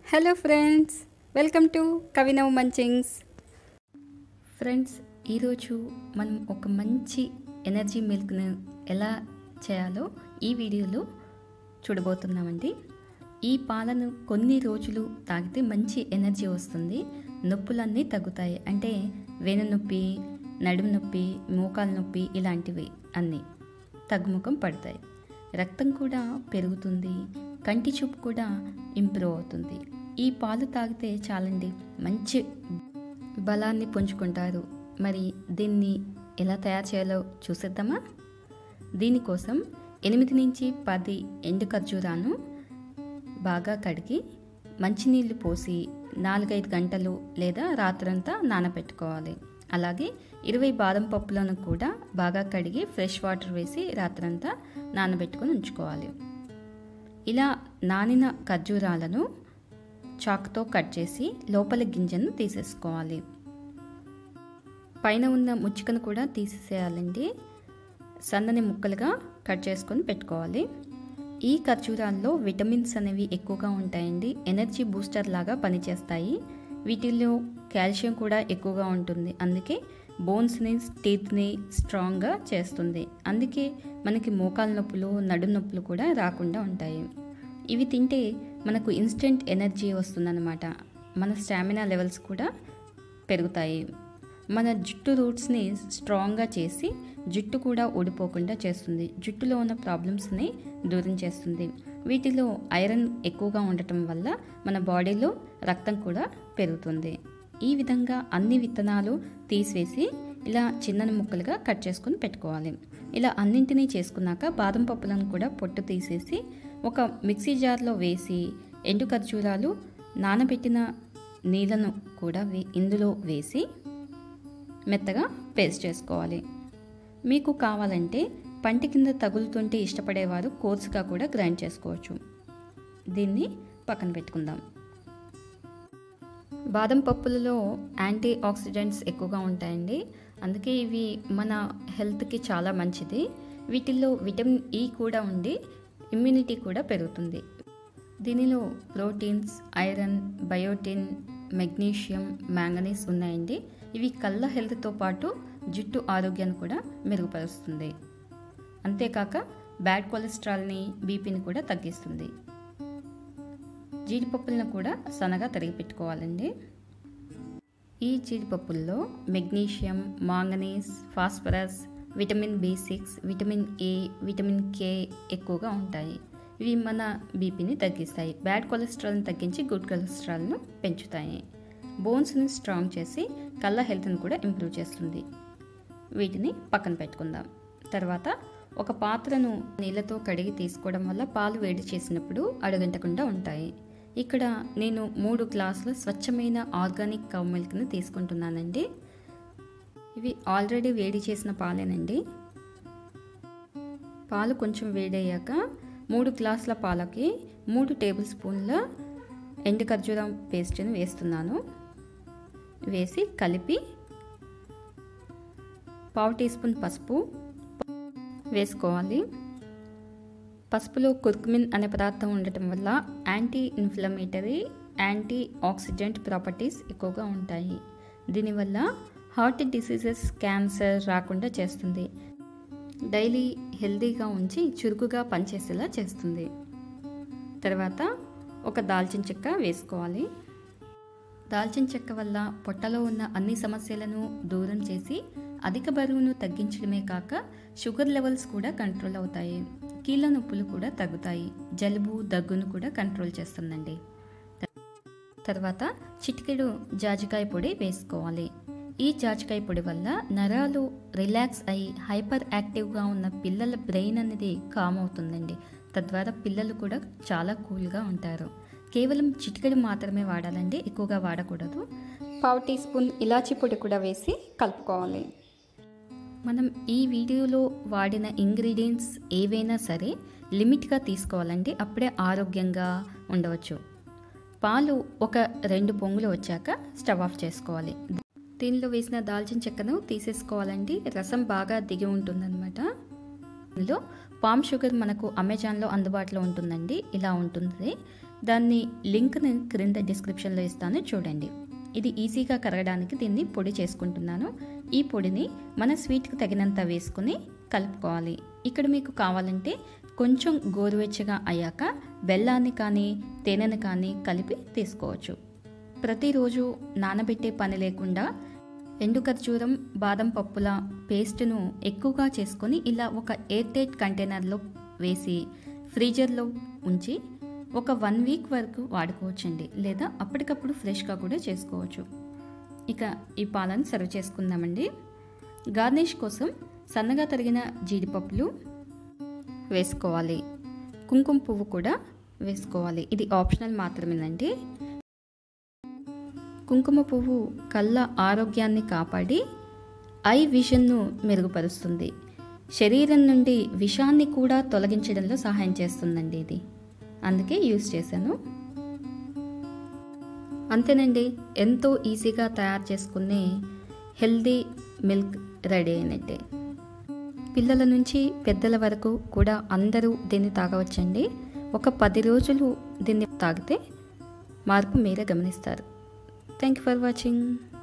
hello friends welcome to Kavinav munchings friends ఈరోజు మనం ఒక మంచి ఎనర్జీ మిల్క్ను ఎలా చేయాలో ఈ వీడియోలో చూడబోతున్నామండి ఈ పాలను కొన్ని రోజులు తాగితే మంచి ఎనర్జీ వస్తుంది నొప్పులన్నీ తగ్గుతాయి అంటే వెను నొప్పి నడుము నొప్పి మోకాలు నొప్పి ఇలాంటివి అన్నీ తగ్గుముఖం పడతాయి రక్తం కూడా పెరుగుతుంది కంటి చూపు కూడా ఇంప్రూవ్ అవుతుంది ఈ పాలు తాగితే చాలండి మంచి బలాన్ని పుంజుకుంటారు మరి దీన్ని ఎలా తయారు చేయాలో చూసేద్దామా దీనికోసం ఎనిమిది నుంచి పది ఎండు ఖర్జూరాను బాగా కడిగి మంచినీళ్ళు పోసి నాలుగైదు గంటలు లేదా రాత్రంతా నానబెట్టుకోవాలి అలాగే ఇరవై బాదం పప్పులను కూడా బాగా కడిగి ఫ్రెష్ వాటర్ వేసి రాత్రంతా నానబెట్టుకొని ఉంచుకోవాలి ఇలా నానిన ఖర్జూరాలను చాకుతో కట్ చేసి లోపల గింజను తీసేసుకోవాలి పైన ఉన్న ముచ్చికను కూడా తీసేసేయాలండి సన్నని ముక్కలుగా కట్ చేసుకొని పెట్టుకోవాలి ఈ ఖర్జూరాల్లో విటమిన్స్ అనేవి ఎక్కువగా ఉంటాయండి ఎనర్జీ బూస్టర్ లాగా పనిచేస్తాయి వీటిల్లో కాల్షియం కూడా ఎక్కువగా ఉంటుంది అందుకే బోన్స్ని టీత్ని స్ట్రాంగ్గా చేస్తుంది అందుకే మనకి మోకాల నొప్పులు నడుము నొప్పులు కూడా రాకుండా ఉంటాయి ఇవి తింటే మనకు ఇన్స్టెంట్ ఎనర్జీ వస్తుందన్నమాట మన స్టామినా లెవెల్స్ కూడా పెరుగుతాయి మన జుట్టు రూట్స్ని స్ట్రాంగ్గా చేసి జుట్టు కూడా ఊడిపోకుండా చేస్తుంది జుట్టులో ఉన్న ప్రాబ్లమ్స్ని దూరం చేస్తుంది వీటిలో ఐరన్ ఎక్కువగా ఉండటం వల్ల మన బాడీలో రక్తం కూడా పెరుగుతుంది ఈ విధంగా అన్ని విత్తనాలు తీసివేసి ఇలా చిన్న ముక్కలుగా కట్ చేసుకుని పెట్టుకోవాలి ఇలా అన్నింటినీ చేసుకున్నాక బాదం పప్పులను కూడా పొట్టు తీసేసి ఒక మిక్సీ జార్లో వేసి ఎండు ఖర్జూరాలు నానబెట్టిన నీళ్ళను కూడా వే ఇందులో వేసి మెత్తగా పేస్ట్ చేసుకోవాలి మీకు కావాలంటే పంట కింద తగులుతుంటే ఇష్టపడేవారు కోర్సుగా కూడా గ్రైండ్ చేసుకోవచ్చు దీన్ని పక్కన పెట్టుకుందాం బాదం పప్పులలో యాంటీ ఆక్సిడెంట్స్ ఎక్కువగా ఉంటాయండి అందుకే ఇవి మన హెల్త్కి చాలా మంచిది వీటిల్లో విటమిన్ ఈ కూడా ఉండి ఇమ్యూనిటీ కూడా పెరుగుతుంది దీనిలో proteins iron biotin magnesium manganese ఉన్నాయండి ఇవి కళ్ళ హెల్త్తో పాటు జుట్టు ఆరోగ్యాన్ని కూడా మెరుగుపరుస్తుంది అంతేకాక బ్యాడ్ కొలెస్ట్రాల్ని బీపీని కూడా తగ్గిస్తుంది జీడిపప్పులను కూడా సన్నగా తరిగి పెట్టుకోవాలండి ఈ జీడిపప్పుల్లో magnesium manganese phosphorus vitamin B six vitamin A vitamin K ఎక్కువగా ఉంటాయి ఇవి మన బీపీని తగ్గిస్తాయి బ్యాడ్ కొలెస్ట్రాల్ని తగ్గించి గుడ్ కొలెస్ట్రాల్ను పెంచుతాయి బోన్స్ని స్ట్రాంగ్ చేసి కళ్ళ హెల్త్ని కూడా ఇంప్రూవ్ చేస్తుంది వీటిని పక్కన పెట్టుకుందాం తర్వాత ఒక పాత్రను నీళ్ళతో కడిగి తీసుకోవడం వల్ల పాలు వేడి చేసినప్పుడు అడుగంటకుండా ఉంటాయి ఇక్కడ నేను మూడు గ్లాసుల స్వచ్ఛమైన ఆర్గానిక్ కవ్ మిల్క్ని తీసుకుంటున్నానండి ఇవి ఆల్రెడీ వేడి చేసిన పాలేనండి పాలు కొంచెం వేడయ్యాక మూడు గ్లాసుల పాలకి మూడు టేబుల్ స్పూన్ల ఎండు ఖర్జూరం పేస్ట్ని వేస్తున్నాను వేసి కలిపి పావు టీ స్పూన్ పసుపు వేసుకోవాలి పసుపులో కుర్కుమిన్ అనే పదార్థం ఉండటం వల్ల anti inflammatory anti oxidant properties ఎక్కువగా ఉంటాయి దీనివల్ల హార్ట్ డిసీజెస్ క్యాన్సర్ రాకుండా చేస్తుంది డైలీ హెల్తీగా ఉంచి చురుకుగా పనిచేసేలా చేస్తుంది తర్వాత ఒక దాల్చిన చెక్క వేసుకోవాలి దాల్చిన చెక్క వల్ల పొట్టలో ఉన్న అన్ని సమస్యలను దూరం చేసి అధిక బరువును తగ్గించడమే కాక షుగర్ లెవెల్స్ కూడా కంట్రోల్ అవుతాయి కీళ్ళ నొప్పులు కూడా తగ్గుతాయి జలుబు దగ్గును కూడా కంట్రోల్ చేస్తుందండి తర్వాత చిటికెడు జాజికాయ పొడి వేసుకోవాలి ఈ జాజికాయ పొడి వల్ల నరాలు రిలాక్స్ అయి హైపర్ యాక్టివ్గా ఉన్న పిల్లల బ్రెయిన్ అనేది కామ్ అవుతుందండి తద్వారా పిల్లలు కూడా చాలా కూల్గా ఉంటారు కేవలం చిటికెడు మాత్రమే వాడాలండి ఎక్కువగా వాడకూడదు పావు టీ స్పూన్ ఇలాచీ పొడి కూడా వేసి కలుపుకోవాలి మనం ఈ వీడియోలో వాడిన ఇంగ్రీడియంట్స్ ఏవైనా సరే లిమిట్గా తీసుకోవాలండి అప్పుడే ఆరోగ్యంగా ఉండవచ్చు పాలు ఒక రెండు పొంగులు వచ్చాక స్టవ్ ఆఫ్ చేసుకోవాలి దీనిలో వేసిన దాల్చిన చెక్కను తీసేసుకోవాలండి రసం బాగా దిగి ఉంటుందన్నమాట ఇందులో పామ్ షుగర్ మనకు అమెజాన్లో అందుబాటులో ఉంటుందండి ఇలా ఉంటుంది దాన్ని లింక్ని క్రింద డిస్క్రిప్షన్లో ఇస్తాను చూడండి ఇది ఈజీగా కరగడానికి దీన్ని పొడి చేసుకుంటున్నాను ఈ పొడిని మన స్వీట్కి తగినంత వేసుకుని కలుపుకోవాలి ఇక్కడ మీకు కావాలంటే కొంచెం గోరువెచ్చగా అయ్యాక బెల్లాన్ని కానీ తేనెను కానీ కలిపి తీసుకోవచ్చు ప్రతిరోజు నానబెట్టే పని లేకుండా ఎండు ఖర్జూరం బాదం పప్పుల పేస్ట్ను ఎక్కువగా చేసుకొని ఇలా ఒక ఎయిర్ టైట్ కంటైనర్లో వేసి ఫ్రీజర్లో ఉంచి ఒక వన్ వీక్ వరకు వాడుకోవచ్చండి లేదా అప్పటికప్పుడు ఫ్రెష్గా కూడా చేసుకోవచ్చు ఇక ఈ పాలను సర్వ్ చేసుకుందామండి గార్నిష్ కోసం సన్నగా తరిగిన జీడిపప్పులు వేసుకోవాలి కుంకుమ పువ్వు కూడా వేసుకోవాలి ఇది ఆప్షనల్ మాత్రమేనండి కుంకుమ పువ్వు కళ్ళ ఆరోగ్యాన్ని కాపాడి ఐ విజన్ను మెరుగుపరుస్తుంది శరీరం నుండి విషాన్ని కూడా తొలగించడంలో సహాయం చేస్తుందండి ఇది అందుకే యూస్ చేశాను అంతేనండి ఎంతో ఈజీగా తయారు చేసుకునే హెల్దీ మిల్క్ రెడీ అయినట్టే పిల్లల నుంచి పెద్దల వరకు కూడా అందరూ దీన్ని తాగవచ్చండి ఒక పది రోజులు దీన్ని తాగితే మార్పు మీరే గమనిస్తారు థ్యాంక్ యూ ఫర్ వాచింగ్